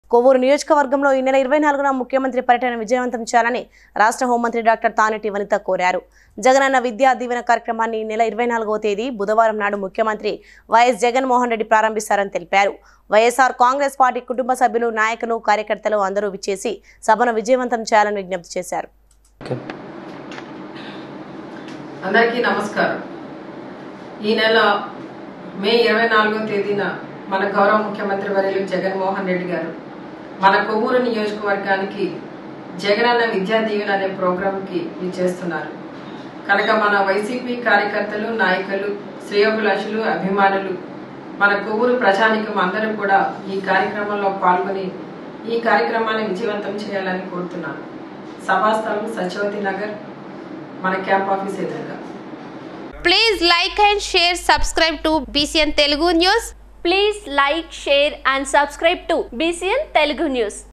కొవ్వూరు నియోజకవర్గంలో ఈ నెల ఇరవై నాలుగున ముఖ్యమంత్రి పర్యటన విజయవంతం చేయాలని రాష్ట్ర హోంమంత్రి డాక్టర్ తానటి వనిత కోరారు జగనన్న విద్యా దీవెన కార్యక్రమాన్ని ఈ నెల ఇరవై నాలుగవ తేదీ బుధవారం నాడు ముఖ్యమంత్రి వైఎస్ జగన్మోహన్ రెడ్డి ప్రారంభిస్తారని తెలిపారు వైఎస్ఆర్ కాంగ్రెస్ పార్టీ కుటుంబ సభ్యులు నాయకులు కార్యకర్తలు అందరూ విచ్చేసి సభను విజయవంతం చేయాలని విజ్ఞప్తి చేశారు అందరికీ నమస్కారం ఈ నెల మే ఇరవై నాలుగో తేదీన మన గౌరవ ముఖ్యమంత్రి వర్యులు జగన్మోహన్ రెడ్డి గారు మన కొవ్వూరు నియోజకవర్గానికి జగనన్న విద్యా దీవెన అనే ప్రోగ్రాంకి ఇచ్చేస్తున్నారు కనుక మన వైసీపీ కార్యకర్తలు నాయకులు శ్రేయోభిలాషులు అభిమానులు మన కొవ్వూరు ప్రజానికం అందరూ కూడా ఈ కార్యక్రమంలో పాల్గొని ఈ కార్యక్రమాన్ని విజయవంతం చేయాలని కోరుతున్నాను సభాస్థలం సత్యవతి నగర్ మన క్యాంప్ ఆఫీస్ ఎదురుగా Please like and share, subscribe to BCN Telugu News. Please like, share and subscribe to BCN Telugu News.